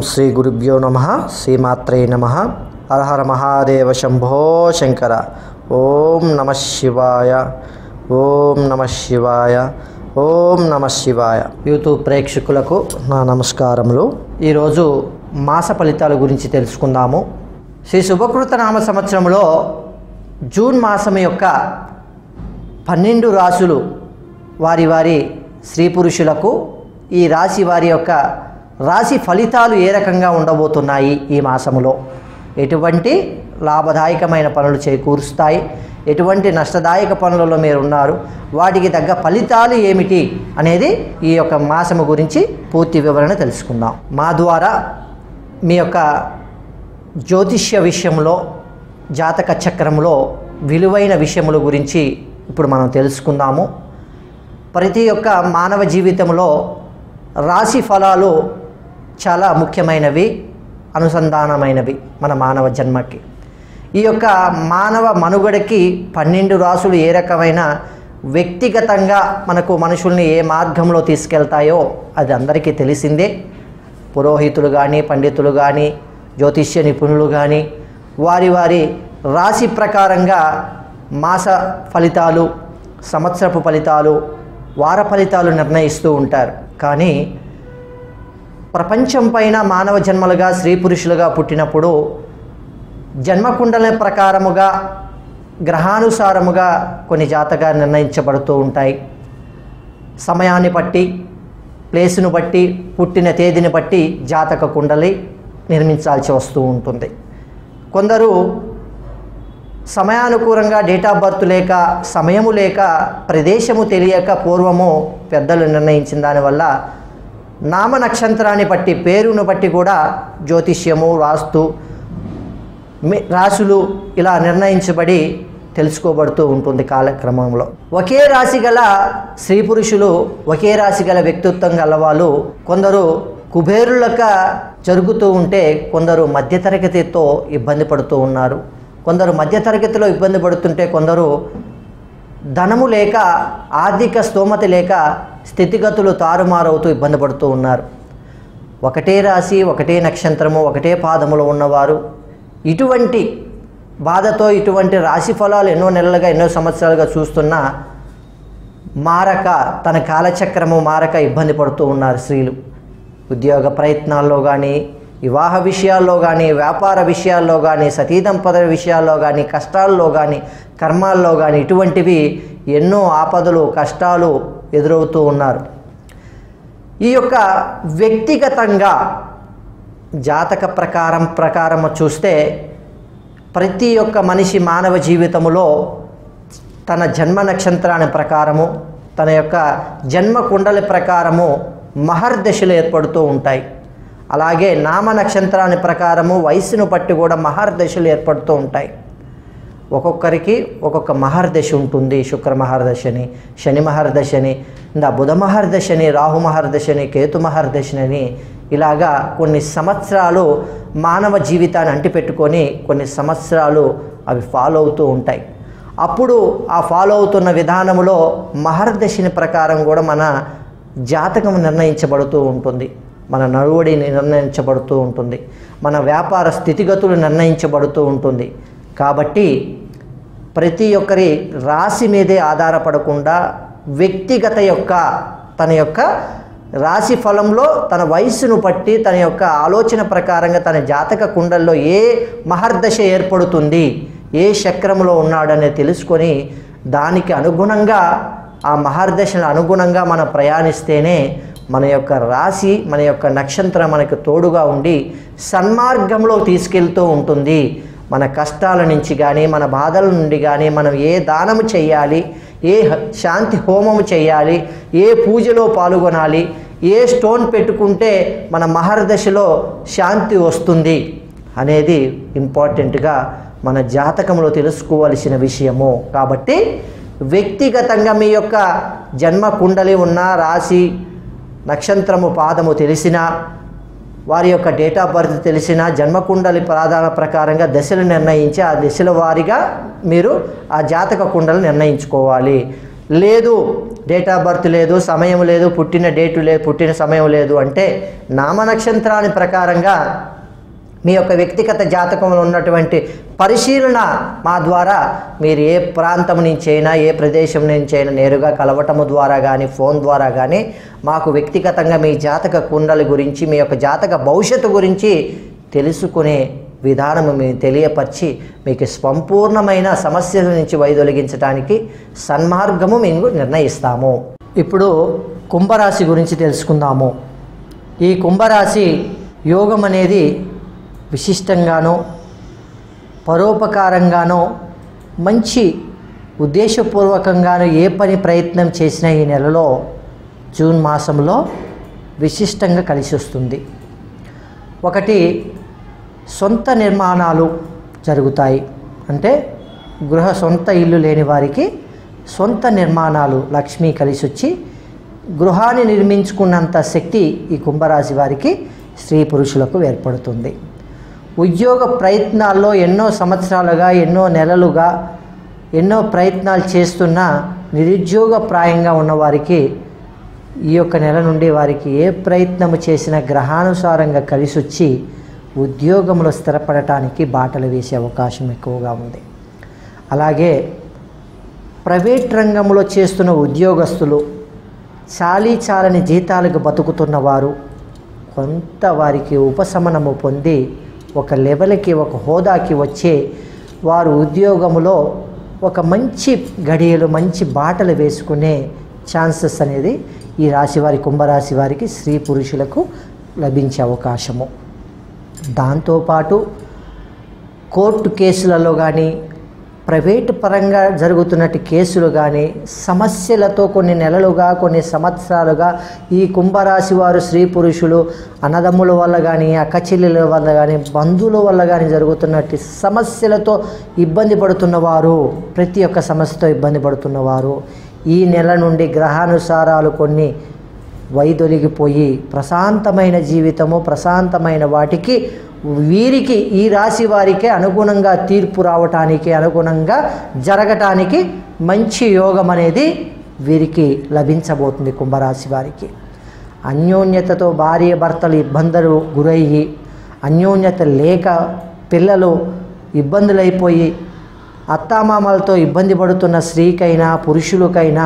శ్రీ గురుభ్యో నమ శ్రీమాత్రే నమ హరహర మహాదేవ శంభో శంకర ఓం నమ శివాయ ఓం నమ శివాయ ఓం నమ శివాయ యూట్యూబ్ ప్రేక్షకులకు నా నమస్కారములు ఈరోజు మాస ఫలితాల గురించి తెలుసుకుందాము శ్రీ శుభకృత నామ సంవత్సరంలో జూన్ మాసం యొక్క పన్నెండు రాసులు వారి వారి స్త్రీ పురుషులకు ఈ రాశి వారి యొక్క రాశి ఫలితాలు ఏ రకంగా ఉండబోతున్నాయి ఈ మాసములో ఎటువంటి లాభదాయకమైన పనులు చేకూరుస్తాయి ఎటువంటి నష్టదాయక పనులలో మీరు ఉన్నారు వాటికి తగ్గ ఫలితాలు ఏమిటి అనేది ఈ యొక్క మాసము గురించి పూర్తి వివరణ తెలుసుకుందాం మా ద్వారా మీ యొక్క జ్యోతిష్య విషయంలో జాతక చక్రంలో విలువైన విషయముల గురించి ఇప్పుడు మనం తెలుసుకుందాము ప్రతి ఒక్క మానవ జీవితంలో రాశి ఫలాలు చాలా ముఖ్యమైనవి అనుసంధానమైనవి మన మానవ జన్మకి ఈ యొక్క మానవ మనుగడకి పన్నెండు రాసులు ఏ రకమైన వ్యక్తిగతంగా మనకు మనుషుల్ని ఏ మార్గంలో తీసుకెళ్తాయో అది అందరికీ తెలిసిందే పురోహితులు కానీ పండితులు కానీ జ్యోతిష్య నిపుణులు కానీ వారి వారి రాశి ప్రకారంగా మాస ఫలితాలు సంవత్సరపు ఫలితాలు వార ఫలితాలు నిర్ణయిస్తూ ఉంటారు కానీ ప్రపంచం పైన మానవ జన్మలుగా స్త్రీ పురుషులుగా పుట్టినప్పుడు జన్మకుండల ప్రకారముగా గ్రహానుసారముగా కొన్ని జాతకాలు నిర్ణయించబడుతూ ఉంటాయి సమయాన్ని బట్టి ప్లేసును బట్టి పుట్టిన తేదీని బట్టి జాతక కుండలి నిర్మించాల్సి వస్తూ ఉంటుంది కొందరు సమయానుకూలంగా డేట్ ఆఫ్ బర్త్ లేక సమయము లేక ప్రదేశము తెలియక పూర్వము పెద్దలు నిర్ణయించిన దానివల్ల నామ నక్షత్రాన్ని బట్టి పేరును బట్టి కూడా జ్యోతిష్యము వాస్తు మి- రాశులు ఇలా నిర్ణయించబడి తెలుసుకోబడుతూ ఉంటుంది కాలక్రమంలో ఒకే రాశి గల స్త్రీ పురుషులు ఒకే రాశి గల వ్యక్తిత్వం గల వాళ్ళు కొందరు కుబేరులక జరుగుతూ ఉంటే కొందరు మధ్యతరగతితో ఇబ్బంది పడుతూ ఉన్నారు కొందరు మధ్యతరగతిలో ఇబ్బంది పడుతుంటే కొందరు ధనము లేక ఆర్థిక స్తోమత లేక స్థితిగతులు తారుమారవుతూ ఇబ్బంది పడుతూ ఉన్నారు ఒకటే రాశి ఒకటే నక్షత్రము ఒకటే పాదములో ఉన్నవారు ఇటువంటి బాధతో ఇటువంటి రాశి ఫలాలు ఎన్నో నెలలుగా ఎన్నో సంవత్సరాలుగా చూస్తున్నా మారక తన కాలచక్రము మారక ఇబ్బంది పడుతూ ఉన్నారు స్త్రీలు ఉద్యోగ ప్రయత్నాల్లో కానీ వివాహ విషయాల్లో కానీ వ్యాపార విషయాల్లో కానీ సతీదంపద విషయాల్లో కానీ కష్టాల్లో కానీ కర్మాల్లో కానీ ఇటువంటివి ఎన్నో ఆపదలు కష్టాలు ఎదురవుతూ ఉన్నారు ఈ యొక్క వ్యక్తిగతంగా జాతక ప్రకారం ప్రకారం చూస్తే ప్రతి ఒక్క మనిషి మానవ జీవితములో తన జన్మ నక్షత్రాన్ని ప్రకారము తన యొక్క జన్మ కుండలి ప్రకారము మహర్దశలు ఏర్పడుతూ ఉంటాయి అలాగే నామ నక్షత్రాన్ని ప్రకారము వయసును బట్టి కూడా మహర్దశలు ఏర్పడుతూ ఉంటాయి ఒక్కొక్కరికి ఒక్కొక్క మహర్దశ ఉంటుంది శుక్ర మహర్దశని శని మహర్దశని ఇంకా బుధ మహర్దశని రాహు మహర్దశని కేతు మహర్దశని ఇలాగా కొన్ని సంవత్సరాలు మానవ జీవితాన్ని అంటిపెట్టుకొని కొన్ని సంవత్సరాలు అవి ఫాలో అవుతూ ఉంటాయి అప్పుడు ఆ ఫాలో అవుతున్న విధానంలో మహర్దశని ప్రకారం కూడా మన జాతకం నిర్ణయించబడుతూ ఉంటుంది మన నడువడి నిర్ణయించబడుతూ ఉంటుంది మన వ్యాపార స్థితిగతులు నిర్ణయించబడుతూ ఉంటుంది కాబట్టి ప్రతి ఒక్కరి రాశి మీదే ఆధారపడకుండా వ్యక్తిగత యొక్క తన యొక్క రాశి ఫలంలో తన వయస్సును బట్టి తన యొక్క ఆలోచన ప్రకారంగా తన జాతక కుండల్లో ఏ మహర్దశ ఏర్పడుతుంది ఏ చక్రంలో ఉన్నాడనేది తెలుసుకొని దానికి అనుగుణంగా ఆ మహర్దశను అనుగుణంగా మనం ప్రయాణిస్తేనే మన యొక్క రాశి మన యొక్క నక్షత్రం మనకు తోడుగా ఉండి సన్మార్గంలో తీసుకెళ్తూ ఉంటుంది మన కష్టాల నుంచి కానీ మన బాధల నుండి కానీ మనం ఏ దానము చేయాలి ఏ హ- శాంతి హోమము చేయాలి ఏ పూజలో పాల్గొనాలి ఏ స్టోన్ పెట్టుకుంటే మన మహర్దశలో శాంతి వస్తుంది అనేది ఇంపార్టెంట్గా మన జాతకంలో తెలుసుకోవలసిన విషయము కాబట్టి వ్యక్తిగతంగా మీ యొక్క జన్మ కుండలి ఉన్న రాశి నక్షత్రము పాదము తెలిసినా వారి యొక్క డేట్ ఆఫ్ బర్త్ తెలిసిన జన్మకుండలి ప్రాధాన ప్రకారంగా దశలు నిర్ణయించి ఆ దశల వారీగా మీరు ఆ జాతక కుండలు నిర్ణయించుకోవాలి లేదు డేట్ ఆఫ్ బర్త్ లేదు సమయం లేదు పుట్టిన డేటు లేదు పుట్టిన సమయం లేదు అంటే నామనక్షత్రాన్ని ప్రకారంగా మీ యొక్క వ్యక్తిగత జాతకంలో ఉన్నటువంటి పరిశీలన మా ద్వారా మీరు ఏ ప్రాంతం నుంచి అయినా ఏ ప్రదేశం నుంచి అయినా నేరుగా కలవటము ద్వారా కానీ ఫోన్ ద్వారా కానీ మాకు వ్యక్తిగతంగా మీ జాతక కుండల గురించి మీ యొక్క జాతక భవిష్యత్తు గురించి తెలుసుకునే విధానము మేము తెలియపరిచి మీకు సంపూర్ణమైన సమస్యల నుంచి వైదొలిగించడానికి సన్మార్గము మేము నిర్ణయిస్తాము ఇప్పుడు కుంభరాశి గురించి తెలుసుకుందాము ఈ కుంభరాశి యోగం అనేది విశిష్టంగానో పరోపకారంగానో మంచి ఉద్దేశపూర్వకంగానో ఏ పని ప్రయత్నం చేసినా ఈ నెలలో జూన్ మాసంలో విశిష్టంగా కలిసి వస్తుంది ఒకటి సొంత నిర్మాణాలు జరుగుతాయి అంటే గృహ సొంత ఇల్లు లేని వారికి సొంత నిర్మాణాలు లక్ష్మి కలిసి వచ్చి గృహాన్ని నిర్మించుకున్నంత శక్తి ఈ కుంభరాశి వారికి స్త్రీ పురుషులకు ఏర్పడుతుంది ఉద్యోగ ప్రయత్నాల్లో ఎన్నో సంవత్సరాలుగా ఎన్నో నెలలుగా ఎన్నో ప్రయత్నాలు చేస్తున్న నిరుద్యోగప్రాయంగా ఉన్నవారికి ఈ యొక్క నెల నుండి వారికి ఏ ప్రయత్నము చేసినా గ్రహానుసారంగా కలిసి వచ్చి ఉద్యోగంలో స్థిరపడటానికి బాటలు వేసే అవకాశం ఎక్కువగా ఉంది అలాగే ప్రైవేట్ రంగంలో చేస్తున్న ఉద్యోగస్తులు చాలీ చాలని జీతాలకు బతుకుతున్న వారు కొంత వారికి ఉపశమనము పొంది ఒక లెవెల్కి ఒక హోదాకి వచ్చే వారు ఉద్యోగంలో ఒక మంచి గడియలు మంచి బాటలు వేసుకునే ఛాన్సెస్ అనేది ఈ రాశి వారి కుంభరాశి వారికి స్త్రీ పురుషులకు లభించే అవకాశము దాంతోపాటు కోర్టు కేసులలో కానీ ప్రైవేటు పరంగా జరుగుతున్నట్టు కేసులు కానీ సమస్యలతో కొన్ని నెలలుగా కొన్ని సంవత్సరాలుగా ఈ కుంభరాశి వారు స్త్రీ పురుషులు అన్నదమ్ముల వల్ల కానీ అక్కచెల్లెల వల్ల కానీ బంధువుల వల్ల కానీ జరుగుతున్నట్టు సమస్యలతో ఇబ్బంది పడుతున్నవారు ప్రతి ఒక్క సమస్యతో ఇబ్బంది పడుతున్నవారు ఈ నెల నుండి గ్రహానుసారాలు కొన్ని వైదొలిగిపోయి ప్రశాంతమైన జీవితము ప్రశాంతమైన వాటికి వీరికి ఈ రాశి వారికే అనుగుణంగా తీర్పు రావటానికి అనుగుణంగా జరగటానికి మంచి యోగం అనేది వీరికి లభించబోతుంది కుంభరాశి వారికి అన్యోన్యతతో భార్య భర్తలు ఇబ్బందులు గురయ్యి అన్యోన్యత లేక పిల్లలు ఇబ్బందులైపోయి అత్తామామలతో ఇబ్బంది పడుతున్న స్త్రీకైనా పురుషులకైనా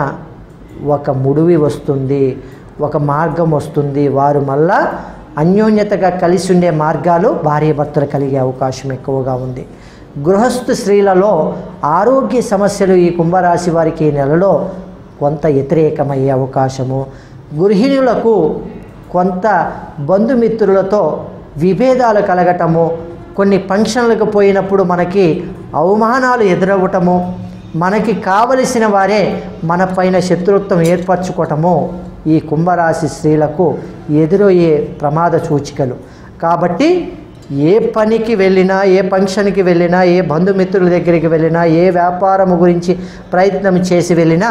ఒక ముడివి వస్తుంది ఒక మార్గం వస్తుంది వారు మళ్ళా అన్యోన్యతగా కలిసి ఉండే మార్గాలు భార్య భర్తలు కలిగే అవకాశం ఎక్కువగా ఉంది గృహస్థు స్త్రీలలో ఆరోగ్య సమస్యలు ఈ కుంభరాశి వారికి ఈ నెలలో కొంత వ్యతిరేకమయ్యే అవకాశము గృహిణులకు కొంత బంధుమిత్రులతో విభేదాలు కలగటము కొన్ని ఫంక్షన్లకు పోయినప్పుడు మనకి అవమానాలు ఎదురవ్వటము మనకి కావలసిన వారే మన పైన శత్రుత్వం ఏర్పరచుకోవటము ఈ కుంభరాశి స్త్రీలకు ఎదురయ్యే ప్రమాద సూచికలు కాబట్టి ఏ పనికి వెళ్ళినా ఏ ఫంక్షన్కి వెళ్ళినా ఏ బంధుమిత్రుల దగ్గరికి వెళ్ళినా ఏ వ్యాపారము గురించి ప్రయత్నం చేసి వెళ్ళినా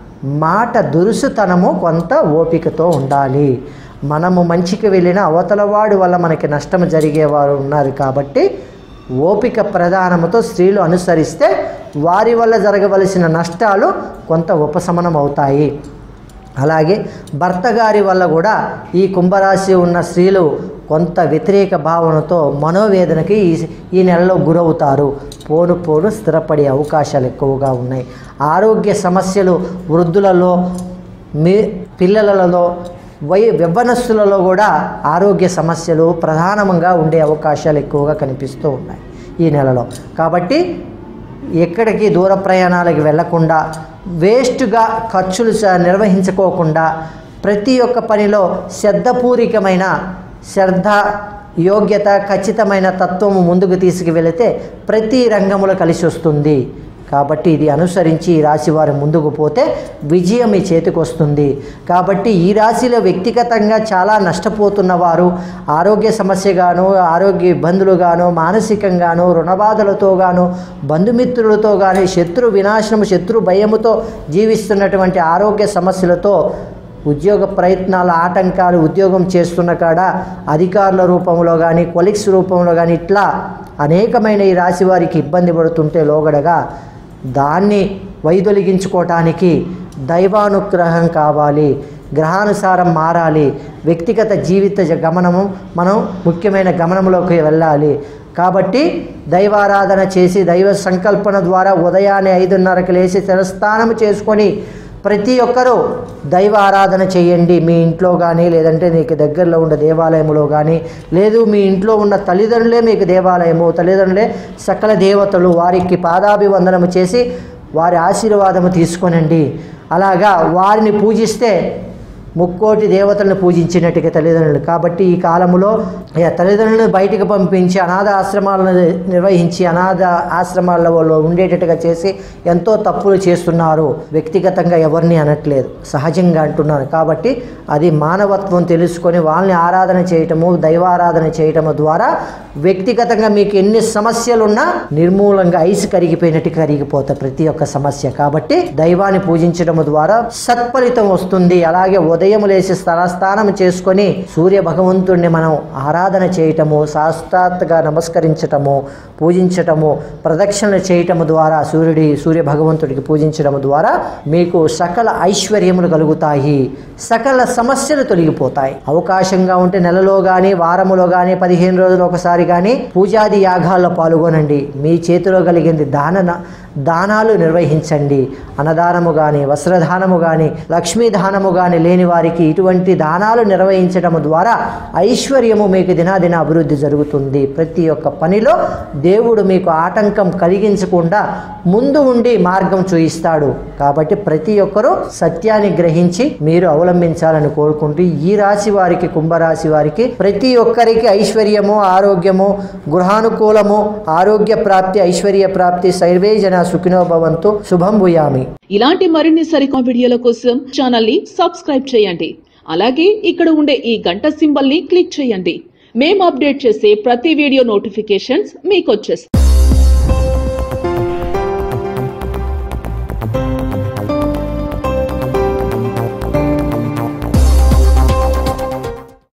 మాట దురుసుతనము కొంత ఓపికతో ఉండాలి మనము మంచికి వెళ్ళిన అవతలవాడి వల్ల మనకి నష్టం జరిగేవారు ఉన్నారు కాబట్టి ఓపిక ప్రధానముతో స్త్రీలు అనుసరిస్తే వారి వల్ల జరగవలసిన నష్టాలు కొంత ఉపశమనం అవుతాయి అలాగే భర్త గారి వల్ల కూడా ఈ కుంభరాశి ఉన్న స్త్రీలు కొంత వ్యతిరేక భావనతో మనోవేదనకి ఈ ఈ నెలలో గురవుతారు పోను పోను స్థిరపడే అవకాశాలు ఎక్కువగా ఉన్నాయి ఆరోగ్య సమస్యలు వృద్ధులలో మీ పిల్లలలో వై వ్యవనస్తులలో కూడా ఆరోగ్య సమస్యలు ప్రధానంగా ఉండే అవకాశాలు ఎక్కువగా కనిపిస్తూ ఉన్నాయి ఈ నెలలో కాబట్టి ఎక్కడికి దూర ప్రయాణాలకు వెళ్లకుండా వేస్ట్గా ఖర్చులు స- నిర్వహించుకోకుండా ప్రతి ఒక్క పనిలో శ్రద్ధపూరికమైన శ్రద్ధ యోగ్యత ఖచ్చితమైన తత్వము ముందుకు తీసుకువెళితే ప్రతి రంగములో కలిసి వస్తుంది కాబట్టి ఇది అనుసరించి ఈ రాశి వారు ముందుకు పోతే విజయం మీ చేతికి వస్తుంది కాబట్టి ఈ రాశిలో వ్యక్తిగతంగా చాలా నష్టపోతున్న వారు ఆరోగ్య సమస్యగాను ఆరోగ్య ఇబ్బందులుగాను మానసికంగాను రుణబాధలతో గాను బంధుమిత్రులతో కానీ శత్రు వినాశనము శత్రు భయముతో జీవిస్తున్నటువంటి ఆరోగ్య సమస్యలతో ఉద్యోగ ప్రయత్నాల ఆటంకాలు ఉద్యోగం చేస్తున్న కాడ అధికారుల రూపంలో కానీ కొలిక్స్ రూపంలో కానీ ఇట్లా అనేకమైన ఈ రాశి వారికి ఇబ్బంది పడుతుంటే లోగడగా దాన్ని వైదొలిగించుకోవటానికి దైవానుగ్రహం కావాలి గ్రహానుసారం మారాలి వ్యక్తిగత జీవిత జ- గమనము మనం ముఖ్యమైన గమనంలోకి వెళ్ళాలి కాబట్టి దైవారాధన చేసి దైవ సంకల్పన ద్వారా ఉదయాన్నే ఐదున్నరకు లేచి శిరస్థానం చేసుకొని ప్రతి ఒక్కరూ దైవ ఆరాధన చేయండి మీ ఇంట్లో కానీ లేదంటే మీకు దగ్గరలో ఉన్న దేవాలయంలో కానీ లేదు మీ ఇంట్లో ఉన్న తల్లిదండ్రులే మీకు దేవాలయము తల్లిదండ్రులే సకల దేవతలు వారికి పాదాభివందనము చేసి వారి ఆశీర్వాదము తీసుకొనండి అలాగా వారిని పూజిస్తే ముక్కోటి దేవతలను పూజించినట్టుగా తల్లిదండ్రులు కాబట్టి ఈ కాలంలో ఈ తల్లిదండ్రులను బయటికి పంపించి అనాథ ఆశ్రమాలను నిర్వహించి అనాథ ఆశ్రమాలలో ఉండేటట్టుగా చేసి ఎంతో తప్పులు చేస్తున్నారు వ్యక్తిగతంగా ఎవరిని అనట్లేదు సహజంగా అంటున్నాను కాబట్టి అది మానవత్వం తెలుసుకొని వాళ్ళని ఆరాధన చేయటము దైవారాధన చేయటము ద్వారా వ్యక్తిగతంగా మీకు ఎన్ని సమస్యలున్నా నిర్మూలంగా ఐస్ కరిగిపోయినట్టు కరిగిపోతాయి ప్రతి ఒక్క సమస్య కాబట్టి దైవాన్ని పూజించడం ద్వారా సత్ఫలితం వస్తుంది అలాగే ఉదయం లేచి స్థలస్థానం చేసుకొని సూర్య భగవంతుడిని మనం ఆరాధన చేయటము శాస్త్రాత్గా నమస్కరించటము పూజించటము ప్రదక్షిణలు చేయటము ద్వారా సూర్యుడి సూర్య భగవంతుడికి పూజించడం ద్వారా మీకు సకల ఐశ్వర్యములు కలుగుతాయి సకల సమస్యలు తొలగిపోతాయి అవకాశంగా ఉంటే నెలలో కానీ వారములో కానీ పదిహేను రోజులు ఒకసారి కానీ పూజాది యాగాల్లో పాల్గొనండి మీ చేతిలో కలిగింది దాన దానాలు నిర్వహించండి అన్నదానము కానీ వస్త్రదానము కానీ లక్ష్మీ దానము కానీ లేని వారికి ఇటువంటి దానాలు నిర్వహించడం ద్వారా ఐశ్వర్యము మీకు దినాదిన అభివృద్ధి జరుగుతుంది ప్రతి ఒక్క పనిలో దేవుడు మీకు ఆటంకం కలిగించకుండా ముందు ఉండి మార్గం చూయిస్తాడు కాబట్టి ప్రతి ఒక్కరూ సత్యాన్ని గ్రహించి మీరు అవలంబించాలని కోరుకుంటూ ఈ రాశి వారికి కుంభరాశి వారికి ప్రతి ఒక్కరికి ఐశ్వర్యము ఆరోగ్యము గృహానుకూలము ఆరోగ్య ప్రాప్తి ఐశ్వర్య ప్రాప్తి సర్వే జన సుఖినో భవంతు శుభం భూయామి ఇలాంటి మరిన్ని సరికొత్త వీడియోల కోసం ఛానల్ ని సబ్స్క్రైబ్ చేయండి అలాగే ఇక్కడ ఉండే ఈ గంట సింబల్ ని క్లిక్ చేయండి మేము అప్డేట్ చేసే ప్రతి వీడియో నోటిఫికేషన్స్ మీకు వచ్చేస్తాయి